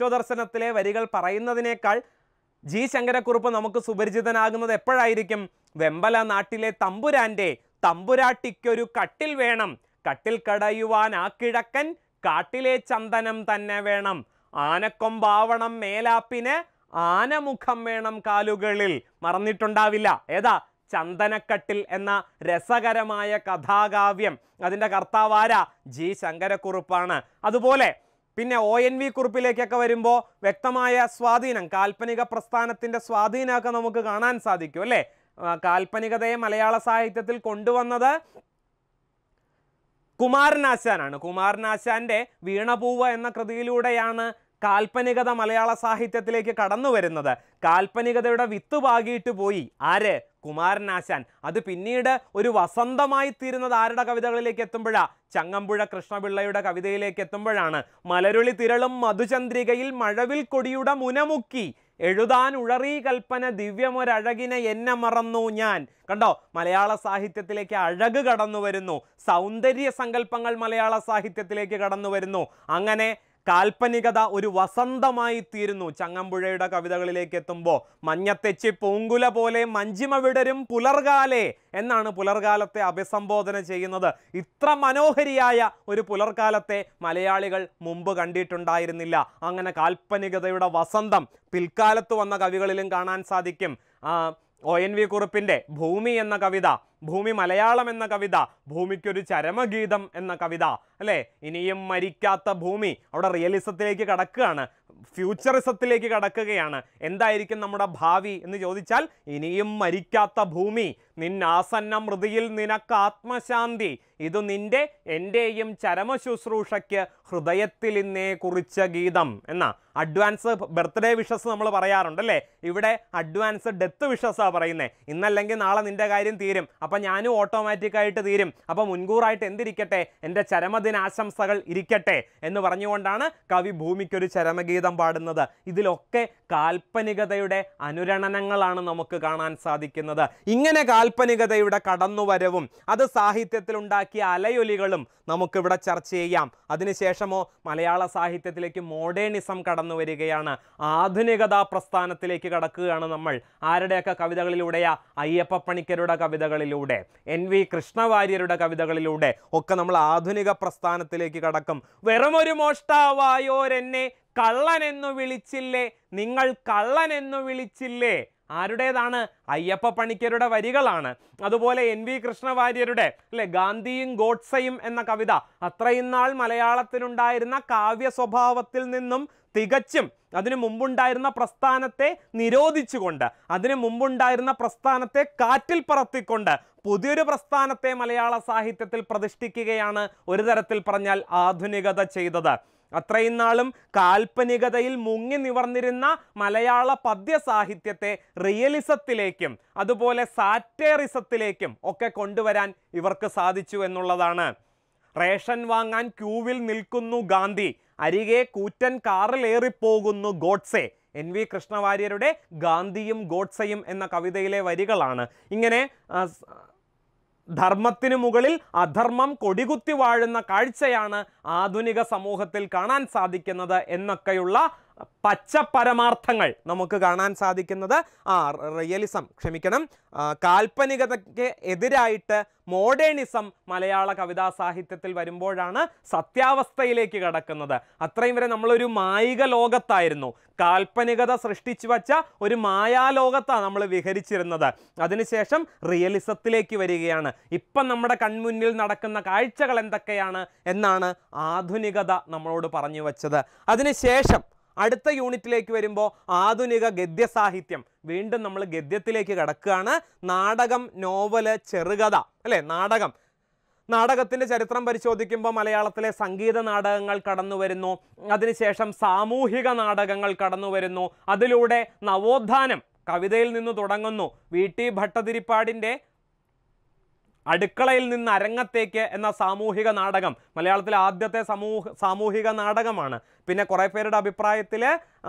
Speaker 1: വിശ്വദർശനത്തിലെ വരികൾ പറയുന്നതിനേക്കാൾ ജി ശങ്കരക്കുറുപ്പ് നമുക്ക് സുപരിചിതനാകുന്നത് എപ്പോഴായിരിക്കും വെമ്പല നാട്ടിലെ തമ്പുരാന്റെ തമ്പുരാട്ടിക്കൊരു കട്ടിൽ വേണം കട്ടിൽ കടയുവാൻ ആ കിഴക്കൻ കാട്ടിലെ ചന്ദനം തന്നെ വേണം ആനക്കൊമ്പാവണം മേലാപ്പിന് ആനമുഖം വേണം കാലുകളിൽ മറന്നിട്ടുണ്ടാവില്ല ഏതാ ചന്ദനക്കട്ടിൽ എന്ന രസകരമായ കഥാകാവ്യം അതിൻ്റെ കർത്താവാര ജി ശങ്കരക്കുറുപ്പാണ് അതുപോലെ പിന്നെ ഒ എൻ വി കുറിപ്പിലേക്കൊക്കെ വരുമ്പോൾ വ്യക്തമായ സ്വാധീനം കാൽപ്പനിക പ്രസ്ഥാനത്തിൻ്റെ സ്വാധീനമൊക്കെ നമുക്ക് കാണാൻ സാധിക്കും അല്ലേ ആ, കാൽപ്പനികതയെ മലയാള സാഹിത്യത്തിൽ കൊണ്ടുവന്നത് കുമാരനാശാനാണ് കുമാരനാശാന്റെ വീണപൂവ് എന്ന കൃതിയിലൂടെയാണ് കാൽപ്പനികത മലയാള സാഹിത്യത്തിലേക്ക് കടന്നു വരുന്നത് കാൽപ്പനികതയുടെ വിത്ത് പാകിയിട്ട് പോയി ആര് കുമാരനാശാൻ അത് പിന്നീട് ഒരു വസന്തമായി തീരുന്നത് ആരുടെ കവിതകളിലേക്ക് എത്തുമ്പോഴാ ചങ്ങമ്പുഴ കൃഷ്ണപിള്ളയുടെ കവിതയിലേക്ക് എത്തുമ്പോഴാണ് മലരുളി തിരളും മധുചന്ദ്രികയിൽ മഴവിൽ കൊടിയുടെ മുനമുക്കി എഴുതാൻ ഉഴറി കൽപ്പന ദിവ്യമൊരഴകിനെ എന്നെ മറന്നു ഞാൻ കണ്ടോ മലയാള സാഹിത്യത്തിലേക്ക് അഴക് കടന്നു വരുന്നു സൗന്ദര്യ സങ്കല്പങ്ങൾ മലയാള സാഹിത്യത്തിലേക്ക് കടന്നു വരുന്നു അങ്ങനെ കാൽപ്പനികത ഒരു വസന്തമായി തീരുന്നു ചങ്ങമ്പുഴയുടെ കവിതകളിലേക്ക് എത്തുമ്പോൾ മഞ്ഞത്തെച്ചി പൂങ്കുല പോലെ മഞ്ചിമ വിടരും പുലർകാലേ എന്നാണ് പുലർകാലത്തെ അഭിസംബോധന ചെയ്യുന്നത് ഇത്ര മനോഹരിയായ ഒരു പുലർകാലത്തെ മലയാളികൾ മുമ്പ് കണ്ടിട്ടുണ്ടായിരുന്നില്ല അങ്ങനെ കാൽപ്പനികതയുടെ വസന്തം പിൽക്കാലത്ത് വന്ന കവികളിലും കാണാൻ സാധിക്കും ആ, ഒ എൻ വി കുറുപ്പിൻ്റെ ഭൂമി എന്ന കവിത ഭൂമി മലയാളം എന്ന കവിത ഭൂമിക്കൊരു ചരമഗീതം എന്ന കവിത അല്ലേ ഇനിയും മരിക്കാത്ത ഭൂമി അവിടെ റിയലിസത്തിലേക്ക് കടക്കുകയാണ് ഫ്യൂച്ചറിസത്തിലേക്ക് കടക്കുകയാണ് എന്തായിരിക്കും നമ്മുടെ ഭാവി എന്ന് ചോദിച്ചാൽ ഇനിയും മരിക്കാത്ത ഭൂമി നിന്നാസന്ന മൃതിയിൽ നിനക്ക് ആത്മശാന്തി ഇത് നിന്റെ എൻ്റെയും ചരമശുശ്രൂഷയ്ക്ക് ഹൃദയത്തിൽ ഇന്നേ കുറിച്ച ഗീതം എന്നാ അഡ്വാൻസ് ബർത്ത്ഡേ വിഷസ് നമ്മൾ പറയാറുണ്ടല്ലേ ഇവിടെ അഡ്വാൻസ് ഡെത്ത് വിഷസാണ് പറയുന്നത് ഇന്നല്ലെങ്കിൽ നാളെ നിന്റെ കാര്യം തീരും അപ്പം ഞാനും ഓട്ടോമാറ്റിക്കായിട്ട് തീരും അപ്പം മുൻകൂറായിട്ട് എന്തിരിക്കട്ടെ എൻ്റെ ചരമദിനാശംസകൾ ഇരിക്കട്ടെ എന്ന് പറഞ്ഞുകൊണ്ടാണ് കവി ഭൂമിക്കൊരു ചരമഗീതം പാടുന്നത് ഇതിലൊക്കെ കാൽപ്പനികതയുടെ അനുരണനങ്ങളാണ് നമുക്ക് കാണാൻ സാധിക്കുന്നത് ഇങ്ങനെ കാൽപ്പനികതയുടെ കടന്നുവരവും അത് സാഹിത്യത്തിൽ ഉണ്ടാക്കിയ അലയൊലികളും നമുക്കിവിടെ ചർച്ച ചെയ്യാം അതിനുശേഷമോ മലയാള സാഹിത്യത്തിലേക്ക് മോഡേണിസം കടന്നു വരികയാണ് ആധുനികതാ പ്രസ്ഥാനത്തിലേക്ക് കടക്കുകയാണ് നമ്മൾ ആരുടെയൊക്കെ കവിതകളിലൂടെയാ അയ്യപ്പ പണിക്കരുടെ കവിതകളിലൂടെ എൻ വി കൃഷ്ണവാര്യരുടെ കവിതകളിലൂടെ ഒക്കെ നമ്മൾ ആധുനിക പ്രസ്ഥാനത്തിലേക്ക് കടക്കും വെറുമൊരു മോഷ്ടാവായോരെന്നെ കള്ളനെന്നു വിളിച്ചില്ലേ നിങ്ങൾ കള്ളനെന്നു വിളിച്ചില്ലേ ആരുടേതാണ് അയ്യപ്പ പണിക്കരുടെ വരികളാണ് അതുപോലെ എൻ വി കൃഷ്ണവാര്യരുടെ അല്ലെ ഗാന്ധിയും ഗോഡ്സയും എന്ന കവിത അത്രയും നാൾ മലയാളത്തിലുണ്ടായിരുന്ന കാവ്യ സ്വഭാവത്തിൽ നിന്നും തികച്ചും അതിനു മുമ്പുണ്ടായിരുന്ന പ്രസ്ഥാനത്തെ നിരോധിച്ചുകൊണ്ട് അതിനു മുമ്പുണ്ടായിരുന്ന പ്രസ്ഥാനത്തെ കാറ്റിൽ പറത്തിക്കൊണ്ട് പുതിയൊരു പ്രസ്ഥാനത്തെ മലയാള സാഹിത്യത്തിൽ പ്രതിഷ്ഠിക്കുകയാണ് ഒരു തരത്തിൽ പറഞ്ഞാൽ ആധുനികത ചെയ്തത് അത്രയും നാളും കാൽപ്പനികതയിൽ മുങ്ങി നിവർന്നിരുന്ന മലയാള പദ്യ സാഹിത്യത്തെ റിയലിസത്തിലേക്കും അതുപോലെ സാറ്റേറിസത്തിലേക്കും ഒക്കെ കൊണ്ടുവരാൻ ഇവർക്ക് സാധിച്ചു എന്നുള്ളതാണ് റേഷൻ വാങ്ങാൻ ക്യൂവിൽ നിൽക്കുന്നു ഗാന്ധി അരികെ കൂറ്റൻ കാറിലേറിപ്പോകുന്നു ഗോഡ്സെ എൻ വി കൃഷ്ണവാര്യരുടെ ഗാന്ധിയും ഗോഡ്സയും എന്ന കവിതയിലെ വരികളാണ് ഇങ്ങനെ ആ, സ്- ധർമ്മത്തിനു മുകളിൽ അധർമ്മം കൊടികുത്തി വാഴുന്ന കാഴ്ചയാണ് ആധുനിക സമൂഹത്തിൽ കാണാൻ സാധിക്കുന്നത് എന്നൊക്കെയുള്ള പച്ച പരമാർത്ഥങ്ങൾ നമുക്ക് കാണാൻ സാധിക്കുന്നത് ആ റിയലിസം ക്ഷമിക്കണം ആ, കാൽപ്പനികതയ്ക്ക് എതിരായിട്ട് മോഡേണിസം മലയാള കവിതാ സാഹിത്യത്തിൽ വരുമ്പോഴാണ് സത്യാവസ്ഥയിലേക്ക് കടക്കുന്നത് അത്രയും വരെ നമ്മളൊരു മായിക ലോകത്തായിരുന്നു കാൽപ്പനികത സൃഷ്ടിച്ചു വച്ച ഒരു മായാലോകത്താണ് നമ്മൾ വിഹരിച്ചിരുന്നത് അതിനുശേഷം റിയലിസത്തിലേക്ക് വരികയാണ് ഇപ്പം നമ്മുടെ കൺമുന്നിൽ നടക്കുന്ന കാഴ്ചകൾ എന്തൊക്കെയാണ് എന്നാണ് ആധുനികത നമ്മളോട് പറഞ്ഞു വച്ചത് അതിനുശേഷം അടുത്ത യൂണിറ്റിലേക്ക് വരുമ്പോൾ ആധുനിക ഗദ്യ സാഹിത്യം വീണ്ടും നമ്മൾ ഗദ്യത്തിലേക്ക് കടക്കുകയാണ് നാടകം നോവല് ചെറുകഥ അല്ലേ നാടകം നാടകത്തിൻ്റെ ചരിത്രം പരിശോധിക്കുമ്പോൾ മലയാളത്തിലെ സംഗീത നാടകങ്ങൾ കടന്നു വരുന്നു അതിനുശേഷം സാമൂഹിക നാടകങ്ങൾ കടന്നു വരുന്നു അതിലൂടെ നവോത്ഥാനം കവിതയിൽ നിന്ന് തുടങ്ങുന്നു വി ടി ഭട്ടതിരിപ്പാടിൻ്റെ അടുക്കളയിൽ നിന്ന് അരങ്ങത്തേക്ക് എന്ന സാമൂഹിക നാടകം മലയാളത്തിലെ ആദ്യത്തെ സമൂഹ സാമൂഹിക നാടകമാണ് പിന്നെ കുറേ പേരുടെ അഭിപ്രായത്തിൽ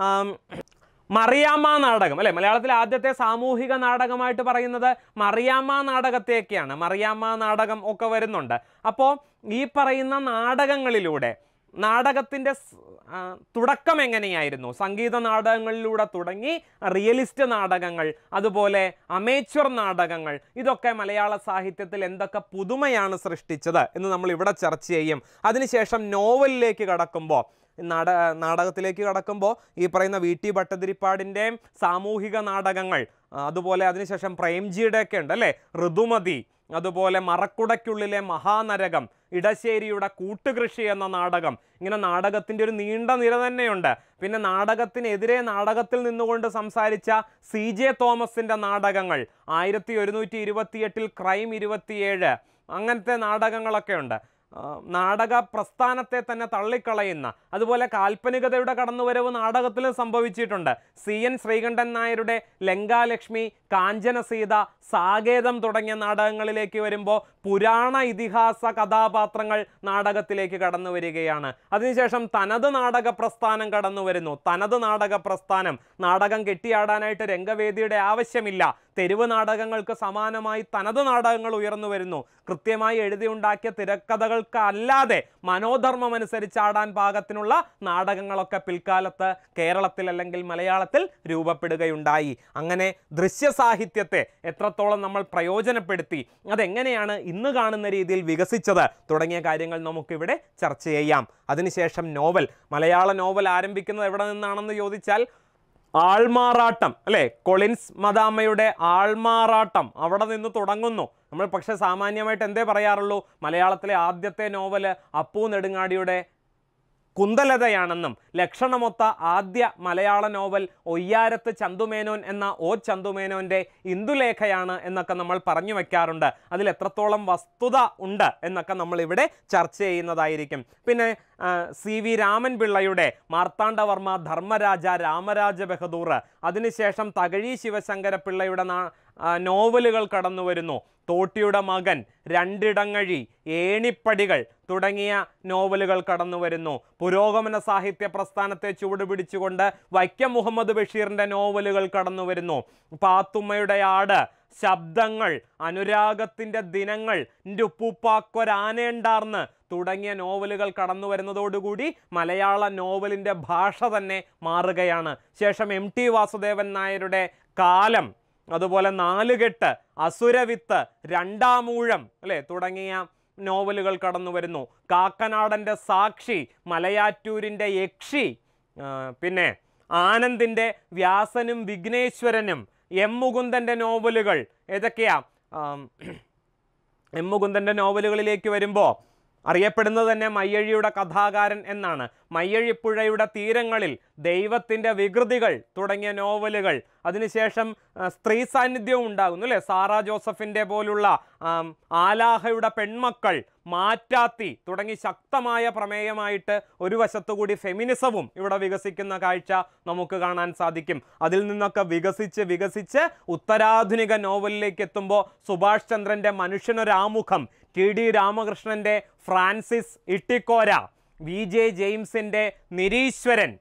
Speaker 1: മറിയാമ്മ നാടകം അല്ലെ മലയാളത്തിലെ ആദ്യത്തെ സാമൂഹിക നാടകമായിട്ട് പറയുന്നത് മറിയാമ്മ നാടകത്തെയൊക്കെയാണ് മറിയാമ്മ നാടകം ഒക്കെ വരുന്നുണ്ട് അപ്പോൾ ഈ പറയുന്ന നാടകങ്ങളിലൂടെ നാടകത്തിൻ്റെ സ്- ആ, തുടക്കം എങ്ങനെയായിരുന്നു സംഗീത നാടകങ്ങളിലൂടെ തുടങ്ങി റിയലിസ്റ്റ് നാടകങ്ങൾ അതുപോലെ അമേച്വർ നാടകങ്ങൾ ഇതൊക്കെ മലയാള സാഹിത്യത്തിൽ എന്തൊക്കെ പുതുമയാണ് സൃഷ്ടിച്ചത് എന്ന് നമ്മൾ ഇവിടെ ചർച്ച ചെയ്യും അതിനുശേഷം നോവലിലേക്ക് കടക്കുമ്പോൾ നാട നാടകത്തിലേക്ക് കടക്കുമ്പോൾ ഈ പറയുന്ന വി ടി ഭട്ടതിരിപ്പാടിൻ്റെ സാമൂഹിക നാടകങ്ങൾ ആ, അതുപോലെ അതിനുശേഷം പ്രേംജിയുടെ ഒക്കെ ഉണ്ട് അല്ലേ ഋതുമതി അതുപോലെ മറക്കുടയ്ക്കുള്ളിലെ മഹാനരകം ഇടശ്ശേരിയുടെ കൂട്ടുകൃഷി എന്ന നാടകം ഇങ്ങനെ നാടകത്തിൻ്റെ ഒരു നീണ്ട നിര തന്നെയുണ്ട് പിന്നെ നാടകത്തിനെതിരെ നാടകത്തിൽ നിന്നുകൊണ്ട് സംസാരിച്ച സി ജെ തോമസിൻ്റെ നാടകങ്ങൾ ആയിരത്തി ഒരുന്നൂറ്റി ഇരുപത്തിയെട്ടിൽ ക്രൈം ഇരുപത്തിയേഴ് അങ്ങനത്തെ നാടകങ്ങളൊക്കെ ഉണ്ട് ആ, നാടക പ്രസ്ഥാനത്തെ തന്നെ തള്ളിക്കളയുന്ന അതുപോലെ കാൽപ്പനികതയുടെ കടന്നുവരവ് നാടകത്തിലും സംഭവിച്ചിട്ടുണ്ട് സി എൻ ശ്രീകണ്ഠൻ നായരുടെ ലങ്കാലക്ഷ്മി കാഞ്ചനസീത സാകേതം തുടങ്ങിയ നാടകങ്ങളിലേക്ക് വരുമ്പോൾ പുരാണ ഇതിഹാസ കഥാപാത്രങ്ങൾ നാടകത്തിലേക്ക് കടന്നു വരികയാണ് അതിനുശേഷം തനത് നാടക പ്രസ്ഥാനം കടന്നു വരുന്നു തനത് നാടക പ്രസ്ഥാനം നാടകം കെട്ടിയാടാനായിട്ട് രംഗവേദിയുടെ ആവശ്യമില്ല തെരുവ് നാടകങ്ങൾക്ക് സമാനമായി തനത് നാടകങ്ങൾ ഉയർന്നു വരുന്നു കൃത്യമായി എഴുതിയുണ്ടാക്കിയ തിരക്കഥകൾക്ക് അല്ലാതെ മനോധർമ്മം അനുസരിച്ച് ആടാൻ പാകത്തിനുള്ള നാടകങ്ങളൊക്കെ പിൽക്കാലത്ത് കേരളത്തിൽ അല്ലെങ്കിൽ മലയാളത്തിൽ രൂപപ്പെടുകയുണ്ടായി അങ്ങനെ ദൃശ്യസാഹിത്യത്തെ എത്രത്തോളം നമ്മൾ പ്രയോജനപ്പെടുത്തി അതെങ്ങനെയാണ് ഇന്ന് കാണുന്ന രീതിയിൽ വികസിച്ചത് തുടങ്ങിയ കാര്യങ്ങൾ നമുക്കിവിടെ ചർച്ച ചെയ്യാം അതിനുശേഷം നോവൽ മലയാള നോവൽ ആരംഭിക്കുന്നത് എവിടെ നിന്നാണെന്ന് ചോദിച്ചാൽ ആൾമാറാട്ടം അല്ലേ കൊളിൻസ് മദാമ്മയുടെ ആൾമാറാട്ടം അവിടെ നിന്ന് തുടങ്ങുന്നു നമ്മൾ പക്ഷെ സാമാന്യമായിട്ട് എന്തേ പറയാറുള്ളൂ മലയാളത്തിലെ ആദ്യത്തെ നോവല് അപ്പു നെടുങ്ങാടിയുടെ കുന്തലതയാണെന്നും ലക്ഷണമൊത്ത ആദ്യ മലയാള നോവൽ ഒയ്യാരത്ത് ചന്തുമേനോൻ എന്ന ഒ ചന്തുമേനോൻ്റെ ഇന്ദുലേഖയാണ് എന്നൊക്കെ നമ്മൾ പറഞ്ഞു വെക്കാറുണ്ട് അതിൽ എത്രത്തോളം വസ്തുത ഉണ്ട് എന്നൊക്കെ നമ്മൾ ഇവിടെ ചർച്ച ചെയ്യുന്നതായിരിക്കും പിന്നെ ആ, സി വി രാമൻ പിള്ളയുടെ മാർത്താണ്ഡവർമ്മ ധർമ്മരാജ രാമരാജ ബഹദൂർ അതിനുശേഷം തകഴി ശിവശങ്കര പിള്ളയുടെ നാ- ആ, നോവലുകൾ കടന്നു വരുന്നു തോട്ടിയുടെ മകൻ രണ്ടിടങ്ങഴി ഏണിപ്പടികൾ തുടങ്ങിയ നോവലുകൾ കടന്നു വരുന്നു പുരോഗമന സാഹിത്യ പ്രസ്ഥാനത്തെ ചുവടുപിടിച്ചുകൊണ്ട് വൈക്കം മുഹമ്മദ് ബഷീറിൻ്റെ നോവലുകൾ കടന്നു വരുന്നു പാത്തുമ്മയുടെ ആട് ശബ്ദങ്ങൾ അനുരാഗത്തിൻ്റെ ദിനങ്ങൾ എൻ്റെ ഉപ്പൂപ്പാക്കൊരാനേണ്ടാർന്ന് തുടങ്ങിയ നോവലുകൾ കടന്നു വരുന്നതോടുകൂടി മലയാള നോവലിൻ്റെ ഭാഷ തന്നെ മാറുകയാണ് ശേഷം എം ടി വാസുദേവൻ നായരുടെ കാലം അതുപോലെ നാലുകെട്ട് അസുരവിത്ത് രണ്ടാമൂഴം അല്ലേ തുടങ്ങിയ നോവലുകൾ കടന്നു വരുന്നു കാക്കനാടൻ്റെ സാക്ഷി മലയാറ്റൂരിൻ്റെ യക്ഷി ആ, പിന്നെ ആനന്ദിൻ്റെ വ്യാസനും വിഘ്നേശ്വരനും എം മുകുന്ദൻ്റെ നോവലുകൾ ഏതൊക്കെയാ ആം, എം മുകുന്ദൻ്റെ നോവലുകളിലേക്ക് വരുമ്പോൾ അറിയപ്പെടുന്നത് തന്നെ മയ്യഴിയുടെ കഥാകാരൻ എന്നാണ് മയ്യഴിപ്പുഴയുടെ തീരങ്ങളിൽ ദൈവത്തിൻ്റെ വികൃതികൾ തുടങ്ങിയ നോവലുകൾ അതിനുശേഷം ആ, സ്ത്രീ സാന്നിധ്യവും ഉണ്ടാകുന്നു അല്ലേ സാറ ജോസഫിൻ്റെ പോലുള്ള ആം, ആലാഹയുടെ പെൺമക്കൾ മാറ്റാത്തി തുടങ്ങി ശക്തമായ പ്രമേയമായിട്ട് ഒരു വശത്തുകൂടി ഫെമിനിസവും ഇവിടെ വികസിക്കുന്ന കാഴ്ച നമുക്ക് കാണാൻ സാധിക്കും അതിൽ നിന്നൊക്കെ വികസിച്ച് വികസിച്ച് ഉത്തരാധുനിക നോവലിലേക്ക് എത്തുമ്പോൾ സുഭാഷ് ചന്ദ്രൻ്റെ മനുഷ്യനൊരാമുഖം ടി ഡി രാമകൃഷ്ണൻ്റെ ഫ്രാൻസിസ് ഇട്ടിക്കോര വി ജെ ജെയിംസിൻ്റെ നിരീശ്വരൻ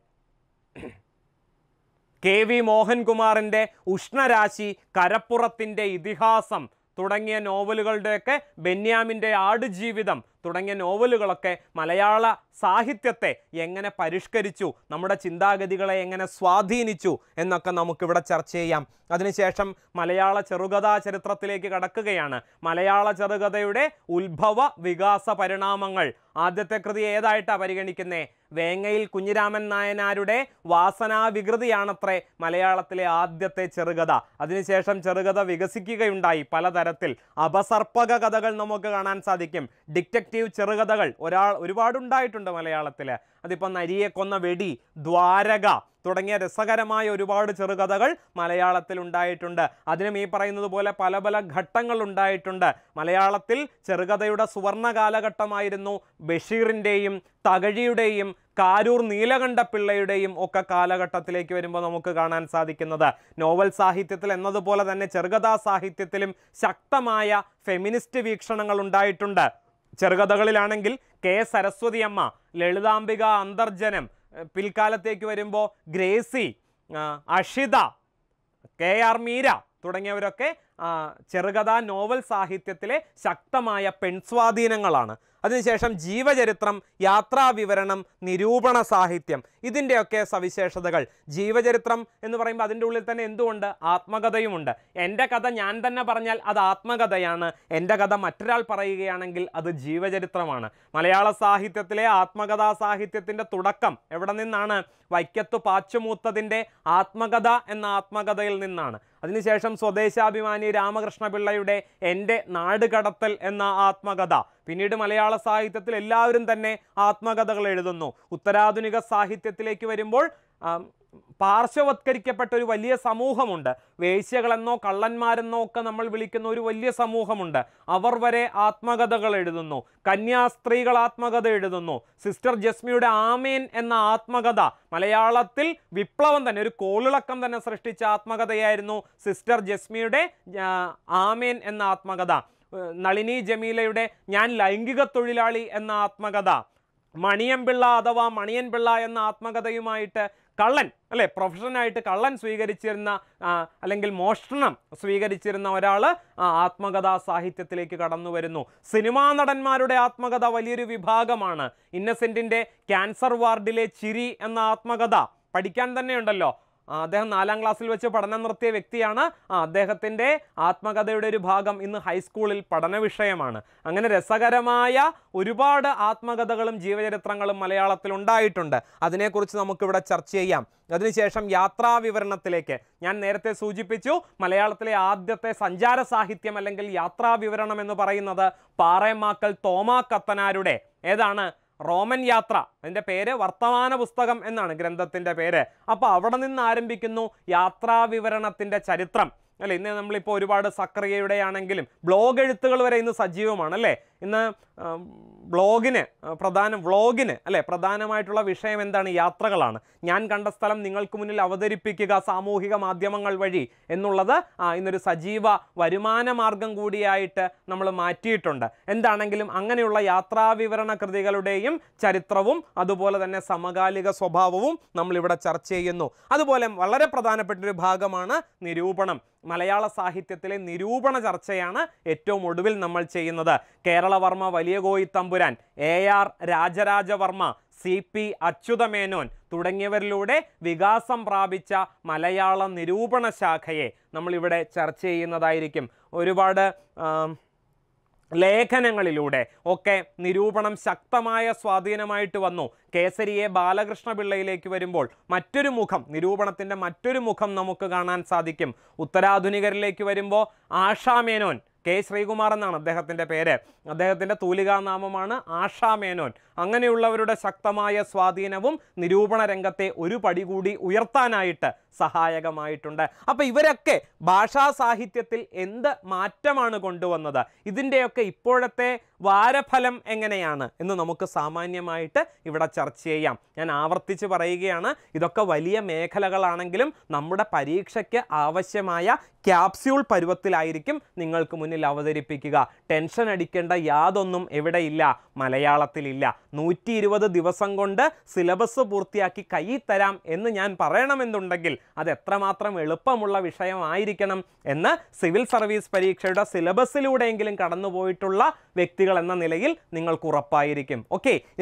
Speaker 1: കെ വി മോഹൻകുമാറിൻ്റെ ഉഷ്ണരാശി കരപ്പുറത്തിൻ്റെ ഇതിഹാസം തുടങ്ങിയ നോവലുകളുടെയൊക്കെ ബെന്യാമിൻ്റെ ആടുജീവിതം തുടങ്ങിയ നോവലുകളൊക്കെ മലയാള സാഹിത്യത്തെ എങ്ങനെ പരിഷ്കരിച്ചു നമ്മുടെ ചിന്താഗതികളെ എങ്ങനെ സ്വാധീനിച്ചു എന്നൊക്കെ നമുക്കിവിടെ ചർച്ച ചെയ്യാം അതിനുശേഷം മലയാള ചെറുകഥാ ചരിത്രത്തിലേക്ക് കടക്കുകയാണ് മലയാള ചെറുകഥയുടെ ഉത്ഭവ വികാസ പരിണാമങ്ങൾ ആദ്യത്തെ കൃതി ഏതായിട്ടാണ് പരിഗണിക്കുന്നേ വേങ്ങയിൽ കുഞ്ഞിരാമൻ നായനാരുടെ വാസനാവികൃതിയാണത്രേ മലയാളത്തിലെ ആദ്യത്തെ ചെറുകഥ അതിനുശേഷം ചെറുകഥ വികസിക്കുകയുണ്ടായി പലതരത്തിൽ അപസർപ്പക കഥകൾ നമുക്ക് കാണാൻ സാധിക്കും ഡിറ്റക്റ്റീവ് ചെറുകഥകൾ ഒരാൾ ഒരുപാടുണ്ടായിട്ടുണ്ട് മലയാളത്തിൽ അതിപ്പോൾ നരിയെ കൊന്ന വെടി ദ്വാരക തുടങ്ങിയ രസകരമായ ഒരുപാട് ചെറുകഥകൾ മലയാളത്തിൽ ഉണ്ടായിട്ടുണ്ട് അതിനും ഈ പറയുന്നത് പോലെ പല പല ഘട്ടങ്ങൾ ഉണ്ടായിട്ടുണ്ട് മലയാളത്തിൽ ചെറുകഥയുടെ സുവർണ കാലഘട്ടമായിരുന്നു ബഷീറിൻ്റെയും തകഴിയുടെയും കാരൂർ നീലകണ്ഠ പിള്ളയുടെയും ഒക്കെ കാലഘട്ടത്തിലേക്ക് വരുമ്പോൾ നമുക്ക് കാണാൻ സാധിക്കുന്നത് നോവൽ സാഹിത്യത്തിൽ എന്നതുപോലെ തന്നെ ചെറുകഥാ സാഹിത്യത്തിലും ശക്തമായ ഫെമിനിസ്റ്റ് വീക്ഷണങ്ങൾ ഉണ്ടായിട്ടുണ്ട് ചെറുകഥകളിലാണെങ്കിൽ കെ സരസ്വതി അമ്മ ലളിതാംബിക അന്തർജനം ഏഹ് പിൽക്കാലത്തേക്ക് വരുമ്പോൾ ഗ്രേസി ആ, അഷിത കെ ആർ മീര തുടങ്ങിയവരൊക്കെ ആ, ചെറുകഥാ നോവൽ സാഹിത്യത്തിലെ ശക്തമായ പെൺസ്വാധീനങ്ങളാണ് അതിനുശേഷം ജീവചരിത്രം യാത്രാവിവരണം നിരൂപണ സാഹിത്യം ഇതിൻ്റെയൊക്കെ സവിശേഷതകൾ ജീവചരിത്രം എന്ന് പറയുമ്പോൾ അതിൻ്റെ ഉള്ളിൽ തന്നെ എന്തുകൊണ്ട് ആത്മകഥയുമുണ്ട് എൻ്റെ കഥ ഞാൻ തന്നെ പറഞ്ഞാൽ അത് ആത്മകഥയാണ് എൻ്റെ കഥ മറ്റൊരാൾ പറയുകയാണെങ്കിൽ അത് ജീവചരിത്രമാണ് മലയാള സാഹിത്യത്തിലെ ആത്മകഥാ സാഹിത്യത്തിൻ്റെ തുടക്കം എവിടെ നിന്നാണ് വൈക്കത്ത് പാച്ചുമൂത്തതിൻ്റെ ആത്മകഥ എന്ന ആത്മകഥയിൽ നിന്നാണ് അതിനുശേഷം സ്വദേശാഭിമാനി രാമകൃഷ്ണ പിള്ളയുടെ എൻ്റെ നാട് കടത്തൽ എന്ന ആത്മകഥ പിന്നീട് മലയാള സാഹിത്യത്തിൽ എല്ലാവരും തന്നെ ആത്മകഥകൾ എഴുതുന്നു ഉത്തരാധുനിക സാഹിത്യത്തിലേക്ക് വരുമ്പോൾ ആം, പാർശ്വവത്കരിക്കപ്പെട്ട ഒരു വലിയ സമൂഹമുണ്ട് വേശ്യകളെന്നോ കള്ളന്മാരെന്നോ ഒക്കെ നമ്മൾ വിളിക്കുന്ന ഒരു വലിയ സമൂഹമുണ്ട് അവർ വരെ ആത്മകഥകൾ എഴുതുന്നു കന്യാസ്ത്രീകൾ ആത്മകഥ എഴുതുന്നു സിസ്റ്റർ ജസ്മിയുടെ ആമേൻ എന്ന ആത്മകഥ മലയാളത്തിൽ വിപ്ലവം തന്നെ ഒരു കോളിളക്കം തന്നെ സൃഷ്ടിച്ച ആത്മകഥയായിരുന്നു സിസ്റ്റർ ജസ്മിയുടെ ആ, ആമേൻ എന്ന ആത്മകഥ ഏഹ് നളിനി ജമീലയുടെ ഞാൻ ലൈംഗിക തൊഴിലാളി എന്ന ആത്മകഥ മണിയൻപിള്ള അഥവാ മണിയൻ പിള്ള എന്ന ആത്മകഥയുമായിട്ട് കള്ളൻ അല്ലെ പ്രൊഫഷനായിട്ട് കള്ളൻ സ്വീകരിച്ചിരുന്ന ആ, അല്ലെങ്കിൽ മോഷണം സ്വീകരിച്ചിരുന്ന ഒരാൾ ആത്മകഥാ സാഹിത്യത്തിലേക്ക് കടന്നു വരുന്നു സിനിമാ നടന്മാരുടെ ആത്മകഥ വലിയൊരു വിഭാഗമാണ് ഇന്നസെൻറ്റിൻ്റെ ക്യാൻസർ വാർഡിലെ ചിരി എന്ന ആത്മകഥ പഠിക്കാൻ തന്നെയുണ്ടല്ലോ ആ, അദ്ദേഹം നാലാം ക്ലാസ്സിൽ വെച്ച് പഠനം നിർത്തിയ വ്യക്തിയാണ് ആ, അദ്ദേഹത്തിൻ്റെ ആത്മകഥയുടെ ഒരു ഭാഗം ഇന്ന് ഹൈസ്കൂളിൽ പഠന വിഷയമാണ് അങ്ങനെ രസകരമായ ഒരുപാട് ആത്മകഥകളും ജീവചരിത്രങ്ങളും മലയാളത്തിൽ ഉണ്ടായിട്ടുണ്ട് അതിനെക്കുറിച്ച് നമുക്കിവിടെ ചർച്ച ചെയ്യാം അതിനുശേഷം യാത്രാ വിവരണത്തിലേക്ക് ഞാൻ നേരത്തെ സൂചിപ്പിച്ചു മലയാളത്തിലെ ആദ്യത്തെ സഞ്ചാര സാഹിത്യം അല്ലെങ്കിൽ യാത്രാ വിവരണം എന്ന് പറയുന്നത് പാറേമാക്കൽ തോമാ കത്തനാരുടെ ഏതാണ് റോമൻ യാത്ര അതിൻ്റെ പേര് വർത്തമാന പുസ്തകം എന്നാണ് ഗ്രന്ഥത്തിൻ്റെ പേര് അപ്പോൾ അവിടെ നിന്ന് ആരംഭിക്കുന്നു യാത്രാ വിവരണത്തിൻ്റെ ചരിത്രം അല്ലേ ഇന്ന് നമ്മളിപ്പോൾ ഒരുപാട് സക്രിയയുടെ ആണെങ്കിലും ബ്ലോഗ് എഴുത്തുകൾ വരെ ഇന്ന് സജീവമാണ് അല്ലേ ഇന്ന് ആ, ബ്ലോഗിന് ആ, പ്രധാന വ്ളോഗിന് അല്ലേ പ്രധാനമായിട്ടുള്ള വിഷയം എന്താണ് യാത്രകളാണ് ഞാൻ കണ്ട സ്ഥലം നിങ്ങൾക്ക് മുന്നിൽ അവതരിപ്പിക്കുക സാമൂഹിക മാധ്യമങ്ങൾ വഴി എന്നുള്ളത് ആ, ഇന്നൊരു സജീവ വരുമാന മാർഗം കൂടിയായിട്ട് നമ്മൾ മാറ്റിയിട്ടുണ്ട് എന്താണെങ്കിലും അങ്ങനെയുള്ള യാത്രാവിവരണ കൃതികളുടെയും ചരിത്രവും അതുപോലെ തന്നെ സമകാലിക സ്വഭാവവും നമ്മളിവിടെ ചർച്ച ചെയ്യുന്നു അതുപോലെ വളരെ പ്രധാനപ്പെട്ട ഒരു ഭാഗമാണ് നിരൂപണം മലയാള സാഹിത്യത്തിലെ നിരൂപണ ചർച്ചയാണ് ഏറ്റവും ഒടുവിൽ നമ്മൾ ചെയ്യുന്നത് Keralavarma Valiya Koyi Thampuran A R Rajarajavarma C P Achyuthamenon തുടങ്ങിയവരിലൂടെ വികാസം പ്രാപിച്ച മലയാള നിരൂപണ ശാഖയെ നമ്മളിവിടെ ചർച്ച ചെയ്യുന്നതായിരിക്കും ഒരുപാട് ആം, ലേഖനങ്ങളിലൂടെ ഒക്കെ നിരൂപണം ശക്തമായ സ്വാധീനമായിട്ട് വന്നു കേസരിയെ ബാലകൃഷ്ണ പിള്ളയിലേക്ക് വരുമ്പോൾ മറ്റൊരു മുഖം നിരൂപണത്തിൻ്റെ മറ്റൊരു മുഖം നമുക്ക് കാണാൻ സാധിക്കും ഉത്തരാധുനികരിലേക്ക് വരുമ്പോൾ ആഷാമേനോൻ കെ ശ്രീകുമാർ എന്നാണ് അദ്ദേഹത്തിൻ്റെ പേര് അദ്ദേഹത്തിൻ്റെ തൂലികാനാമമാണ് ആഷാമേനോൻ അങ്ങനെയുള്ളവരുടെ ശക്തമായ സ്വാധീനവും നിരൂപണ രംഗത്തെ ഒരു പടി കൂടി ഉയർത്താനായിട്ട് സഹായകമായിട്ടുണ്ട് അപ്പോൾ ഇവരൊക്കെ ഭാഷാ സാഹിത്യത്തിൽ എന്ത് മാറ്റമാണ് കൊണ്ടുവന്നത് ഇതിൻ്റെയൊക്കെ ഇപ്പോഴത്തെ വാരഫലം എങ്ങനെയാണ് എന്ന് നമുക്ക് സാമാന്യമായിട്ട് ഇവിടെ ചർച്ച ചെയ്യാം ഞാൻ ആവർത്തിച്ച് പറയുകയാണ് ഇതൊക്കെ വലിയ മേഖലകളാണെങ്കിലും നമ്മുടെ പരീക്ഷയ്ക്ക് ആവശ്യമായ ക്യാപ്സ്യൂൾ പരുവത്തിലായിരിക്കും നിങ്ങൾക്ക് മുന്നിൽ അവതരിപ്പിക്കുക ടെൻഷൻ അടിക്കേണ്ട യാതൊന്നും എവിടെയില്ല മലയാളത്തിലില്ല നൂറ്റി ഇരുപത് ദിവസം കൊണ്ട് സിലബസ് പൂർത്തിയാക്കി കയ്യിൽ തരാം എന്ന് ഞാൻ പറയണമെന്നുണ്ടെങ്കിൽ അത് എത്രമാത്രം എളുപ്പമുള്ള വിഷയമായിരിക്കണം എന്ന് സിവിൽ സർവീസ് പരീക്ഷയുടെ സിലബസിലൂടെയെങ്കിലും കടന്നുപോയിട്ടുള്ള വ്യക്തികൾ എന്ന നിലയിൽ നിങ്ങൾക്ക് ഉറപ്പായിരിക്കും ഓക്കെ